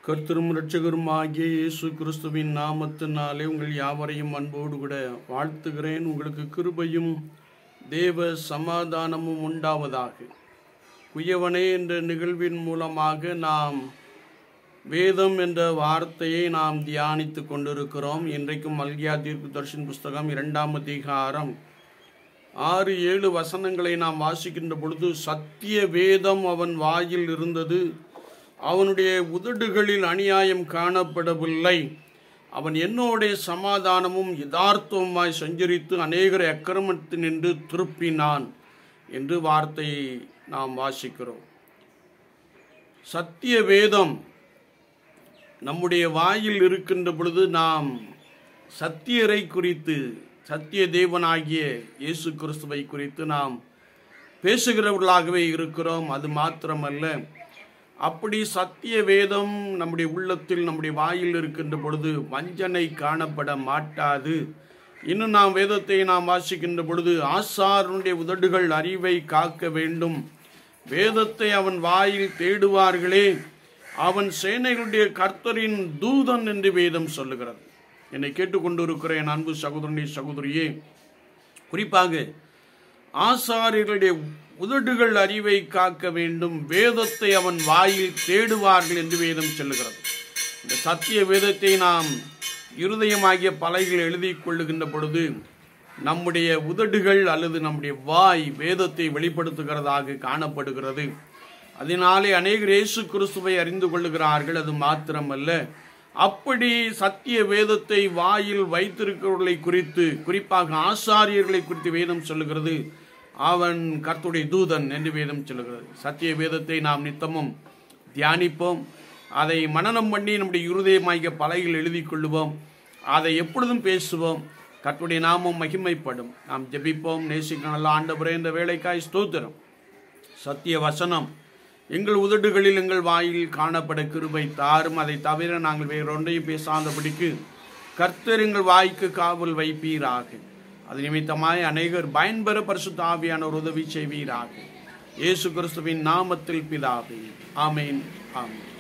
கர்த்தரும் இரட்சகரும் ஆகிய இயேசு கிறிஸ்துவின் நாமத்தினாலே உங்கள் யாவரையும் அன்போடு கூட வாழ்த்துகிறேன் உங்களுக்கு கிருபையும் தேவ சமாதானமும் உண்டாவதாக குயவனே என்ற நிகழ்வின் மூலமாக நாம் வேதம் என்ற வார்த்தையை நாம் தியானித்து கொண்டிருக்கிறோம் இன்றைக்கும் மல்கியா தீர்க்கு தர்ஷன் புஸ்தகம் இரண்டாம் அதிகாரம் ஆறு ஏழு வசனங்களை நாம் வாசிக்கின்ற பொழுது சத்திய வேதம் அவன் வாயில் இருந்தது அவனுடைய உதடுகளில் அநியாயம் காணப்படவில்லை அவன் என்னோடைய சமாதானமும் யதார்த்தமாய் சஞ்சரித்து அநேகரை அக்கிரமத்து நின்று திருப்பினான் என்று வார்த்தையை நாம் வாசிக்கிறோம் சத்திய வேதம் நம்முடைய வாயில் இருக்கின்ற பொழுது நாம் சத்தியரை குறித்து சத்திய தேவனாகிய இயேசு கிறிஸ்துவை குறித்து நாம் பேசுகிறவர்களாகவே இருக்கிறோம் அது மாத்திரமல்ல அப்படி சத்திய வேதம் நம்முடைய உள்ளத்தில் நம்முடைய வாயில் இருக்கின்ற பொழுது வஞ்சனை காணப்பட மாட்டாது இன்னும் நாம் வேதத்தை நாம் வாசிக்கின்ற பொழுது ஆசாரனுடைய உதடுகள் அறிவை காக்க வேண்டும் வேதத்தை அவன் வாயில் தேடுவார்களே அவன் சேனைகளுடைய கர்த்தரின் தூதன் என்று வேதம் சொல்லுகிறது என்னை கேட்டுக்கொண்டிருக்கிற என் அன்பு சகோதரனே சகோதரியே குறிப்பாக ஆசாரியர்களுடைய உதடுகள் அறிவை காக்க வேண்டும் வேதத்தை அவன் வாயில் தேடுவார்கள் என்று வேதம் சொல்லுகிறது இந்த சத்திய வேதத்தை நாம் இருதயமாகிய பலகைகள் எழுதி கொள்ளுகின்ற பொழுது நம்முடைய உதடுகள் அல்லது நம்முடைய வாய் வேதத்தை வெளிப்படுத்துகிறதாக காணப்படுகிறது அதனாலே அநேகர் இயேசு கிறிஸ்துவை அறிந்து கொள்ளுகிறார்கள் அது மாத்திரமல்ல அப்படி சத்திய வேதத்தை வாயில் வைத்திருக்கிறவர்களை குறித்து குறிப்பாக ஆசாரியர்களை குறித்து வேதம் சொல்லுகிறது அவன் கர்த்துடைய தூதன் என்று வேதம் சொல்லுகிறது சத்திய வேதத்தை நாம் நித்தமும் தியானிப்போம் அதை மனநம் பண்ணி நம்முடைய இருதயமாகிய பலகையில் எழுதி கொள்ளுவோம் அதை எப்பொழுதும் பேசுவோம் கர்த்துடைய நாமம் மகிமைப்படும் நாம் ஜெபிப்போம் நேசிக்க நல்ல ஆண்டவரே இந்த வேலைக்காய் ஸ்தோத்திரம் சத்திய வசனம் எங்கள் உதடுகளில் எங்கள் வாயில் காணப்பட கிருபை தாரும் அதை தவிர நாங்கள் வேறொன்றையும் பேசாதபடிக்கு கர்த்தர் எங்கள் வாய்க்கு காவல் வைப்பீராக அது நிமித்தமாய் அநேகர் பயன்பெற பரிசுத்த ஆவியானவர் உதவி செய்வீராக இயேசு கிறிஸ்துவின் நாமத்தில் பிதாவே ஆமேன் ஆமேன்